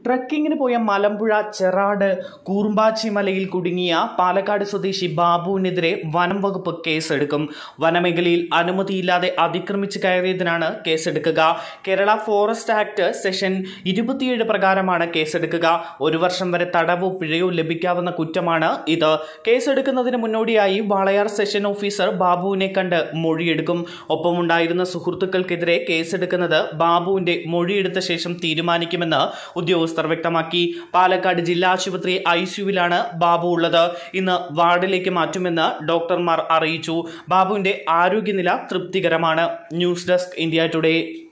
ട്രക്കിങ്ങിന് പോയ മലമ്പുഴ ചെറാട് കൂർമ്പാച്ചി മലയിൽ കുടുങ്ങിയ പാലക്കാട് സ്വദേശി ബാബുവിനെതിരെ വനം വകുപ്പ് കേസെടുക്കും വനമേഖലയിൽ അനുമതിയില്ലാതെ അതിക്രമിച്ച് കയറിയതിനാണ് കേസെടുക്കുക കേരള ഫോറസ്റ്റ് ആക്ട് സെഷൻ ഇരുപത്തിയേഴ് പ്രകാരമാണ് കേസെടുക്കുക ഒരു വർഷം വരെ തടവോ പിഴയോ ലഭിക്കാവുന്ന കുറ്റമാണ് ഇത് കേസെടുക്കുന്നതിന് മുന്നോടിയായി വാളയാർ സെഷൻ ഓഫീസർ ബാബുവിനെ കണ്ട് മൊഴിയെടുക്കും ഒപ്പമുണ്ടായിരുന്ന സുഹൃത്തുക്കൾക്കെതിരെ കേസെടുക്കുന്നത് ബാബുവിന്റെ മൊഴിയെടുത്ത ശേഷം തീരുമാനിക്കുമെന്ന് ഉദ്യോഗസ്ഥർ വ്യക്തമാക്കി പാലക്കാട് ജില്ലാ ആശുപത്രി ഐ സിയുവിലാണ് ബാബു ഉള്ളത് ഇന്ന് വാർഡിലേക്ക് മാറ്റുമെന്ന് ഡോക്ടർമാർ അറിയിച്ചു ബാബുവിന്റെ ആരോഗ്യനില തൃപ്തികരമാണ് ന്യൂസ് ഡെസ്ക് ഇന്ത്യ ടുഡേ